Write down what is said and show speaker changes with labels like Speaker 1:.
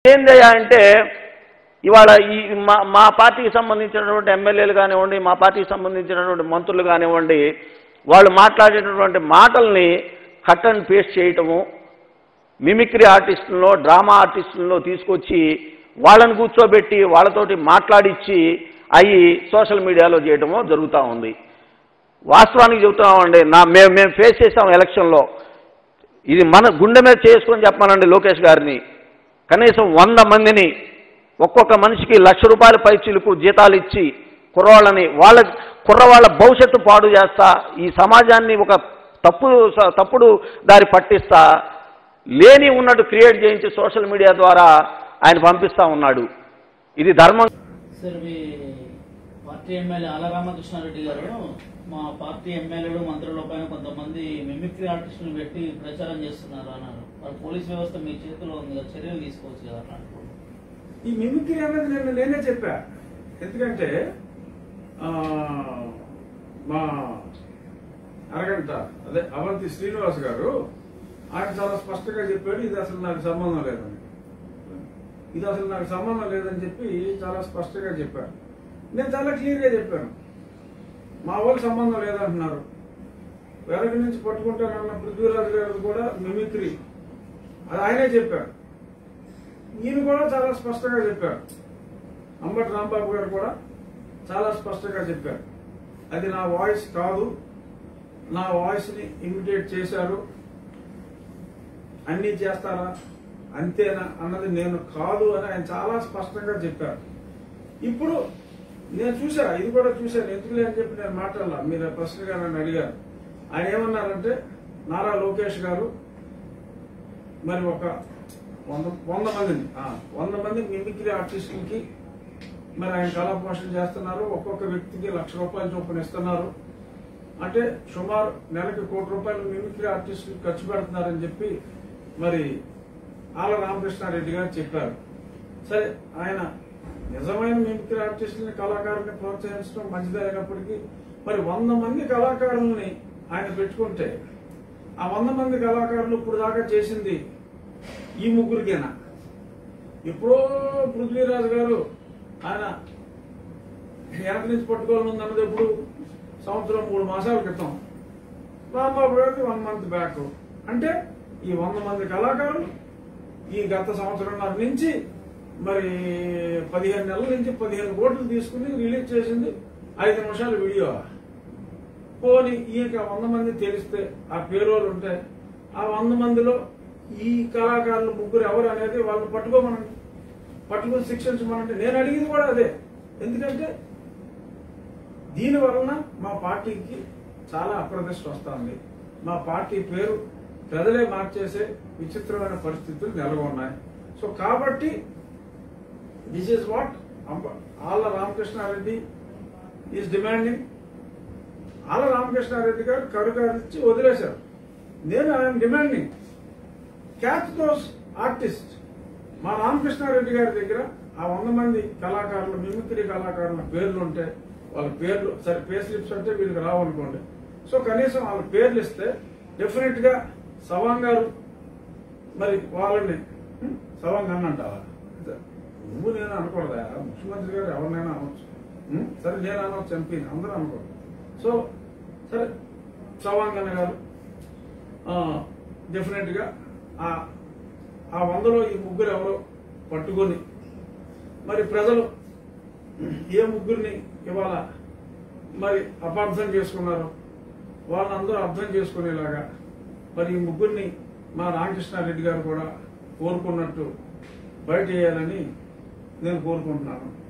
Speaker 1: ఏందయ్యా అంటే ఇవాళ ఈ మా మా పార్టీకి సంబంధించినటువంటి ఎమ్మెల్యేలు కానివ్వండి మా పార్టీకి సంబంధించినటువంటి మంత్రులు కానివ్వండి వాళ్ళు మాట్లాడేటటువంటి మాటల్ని కట్ అండ్ పేస్ట్ చేయటము మిమిక్రీ ఆర్టిస్టులను డ్రామా ఆర్టిస్టులను తీసుకొచ్చి వాళ్ళని కూర్చోబెట్టి వాళ్ళతోటి మాట్లాడిచ్చి అవి సోషల్ మీడియాలో చేయటము జరుగుతూ ఉంది వాస్తవానికి చెబుతున్నామండి నా మేము మేము ఫేస్ చేసాం ఎలక్షన్లో ఇది మన గుండె మీద చేసుకొని చెప్పానండి లోకేష్ గారిని కనీసం వంద మందిని ఒక్కొక్క మనిషికి లక్ష రూపాయల పై చిలుకు జీతాలు ఇచ్చి కుర్రవాళ్ళని వాళ్ళ కుర్రవాళ్ళ భవిష్యత్తు పాడు చేస్తా ఈ సమాజాన్ని ఒక తప్పు తప్పుడు దారి పట్టిస్తా లేని ఉన్నట్టు క్రియేట్ చేయించి సోషల్ మీడియా ద్వారా ఆయన పంపిస్తా ఉన్నాడు ఇది ధర్మం
Speaker 2: సార్ మీ పార్టీ ఎమ్మెల్యే ఆల రామకృష్ణారెడ్డి గారు మా పార్టీ ఎమ్మెల్యేలు మంత్రుల పైన కొంతమంది మిమిక్రీ ఆర్టిస్టులు పెట్టి ప్రచారం చేస్తున్నారు అన్నారు మరి పోలీస్ వ్యవస్థ మీ చేతిలో ఉంది కదా చర్యలు తీసుకోవచ్చు కదా అట్లాంటి
Speaker 3: ఈ మిమిక్రీ అనేది నేను నేనే చెప్పా ఎందుకంటే ఆ, మా అరగంట అదే అవంతి శ్రీనివాస్ గారు ఆయన చాలా స్పష్టంగా చెప్పాడు ఇది అసలు నాకు సంబంధం లేదని ఇది అసలు నాకు సంబంధం లేదని చెప్పి చాలా స్పష్టంగా చెప్పారు నేను చాలా క్లియర్గా చెప్పాను మా వాళ్ళు సంబంధం లేదంటున్నారు వెనక నుంచి పట్టుకుంటానన్న పృథ్వీరాజు గారు కూడా మిమిక్రీ అది ఆయనే చెప్పారు ఈయన కూడా చాలా స్పష్టంగా చెప్పారు అంబటి రాంబాబు గారు కూడా చాలా స్పష్టంగా చెప్పారు అది నా వాయిస్ కాదు నా వాయిస్ ని ఇమిటేట్ చేశారు అన్నీ చేస్తారా అంతేనా అన్నది నేను కాదు అని ఆయన చాలా స్పష్టంగా చెప్పారు ఇప్పుడు నేను చూసా ఇది కూడా చూశాను ఎందుకులే అని చెప్పి నేను మాట్లాడాల మీరు ఆ ప్రశ్నగా నన్ను అడిగారు ఆయన ఏమన్నారంటే నారా లోకేష్ గారు మరి ఒక వంద వంద మందిని ఆ, వంద మంది మిమిక్రీ ఆర్టిస్టులకి మరి ఆయన కళా పోషణ చేస్తున్నారు ఒక్కొక్క వ్యక్తికి లక్ష రూపాయల చొప్పున ఇస్తున్నారు అంటే సుమారు నెలకి కోటి రూపాయలు మిమిక్రీ ఆర్టిస్టులు ఖర్చు పెడుతున్నారని చెప్పి మరి ఆల రామకృష్ణారెడ్డి గారు చెప్పారు సరే ఆయన నిజమైన మిమిక్రీ ఆర్టిస్టులని కళాకారుల్ని ప్రోత్సహించడం మంచిదే అయినప్పటికీ మరి వంద మంది కళాకారుల్ని ఆయన పెట్టుకుంటే ఆ వంద మంది కళాకారులు ఇప్పుడు దాకా చేసింది ఈ ముగ్గురికేనా ఎప్పుడో పృథ్వీరాజు గారు ఆయన వెనక నుంచి పట్టుకోవాలని ఉంది అన్నది ఎప్పుడు సంవత్సరం మూడు మాసాల క్రితం రాంబాబు గారికి వన్ మంత్ బ్యాక్ అంటే ఈ వంద మంది కళాకారులు ఈ గత సంవత్సరంన్నర నుంచి మరి పదిహేను నెలల నుంచి పదిహేను కోట్లు తీసుకుని రిలీజ్ చేసింది ఐదు నిమిషాల వీడియో పోని ఈయనకి ఆ వంద మంది తెలిస్తే ఆ పేరోలు ఉంటే ఆ వంద మందిలో ఈ కళాకారులు ముగ్గురు ఎవరు అనేది వాళ్ళని పట్టుకోమనండి పట్టుకుని శిక్షించమనంటే నేను అడిగింది కూడా అదే ఎందుకంటే దీని వలన మా పార్టీకి చాలా అప్రదిష్ట వస్తుంది మా పార్టీ పేరు ప్రజలే మార్చేసే విచిత్రమైన పరిస్థితులు నెలకొన్నాయి సో కాబట్టి దిస్ ఈస్ వాట్ ఆళ్ళ రామకృష్ణారెడ్డి ఈజ్ డిమాండింగ్ ఆళ్ళ రామకృష్ణారెడ్డి గారు కరుగారిచ్చి వదిలేశారు నేను I'm demanding catch those artist మా రామకృష్ణారెడ్డి గారి దగ్గర ఆ వంద మంది కళాకారులు మిమిక్రీ కళాకారుల పేర్లు ఉంటే వాళ్ళ పేర్లు సరే పే స్లిప్స్ అంటే వీళ్ళకి రావనుకోండి సో కనీసం వాళ్ళ పేర్లు ఇస్తే డెఫినెట్ గా సవాంగ్ గారు మరి వాళ్ళని హ్మ్, సవాంగ్ అని అంటావా నువ్వు నేను అనకూడదా ముఖ్యమంత్రి గారు ఎవరినైనా అనొచ్చు హ్మ్, సరే నేను అనొచ్చు ఎంపీ అందరూ అనకూడదు సో సరే సవాంగ్ అన్న గారు డెఫినెట్ గా ఆ ఆ వందలో ఈ ముగ్గురు ఎవరో పట్టుకొని మరి ప్రజలు ఏ ముగ్గురిని ఇవాళ మరి అపార్థం చేసుకున్నారు వాళ్ళని అందరూ అర్థం చేసుకునేలాగా మరి ఈ ముగ్గురిని మా రామకృష్ణారెడ్డి గారు కూడా కోరుకున్నట్టు బయట వేయాలని నేను కోరుకుంటున్నాను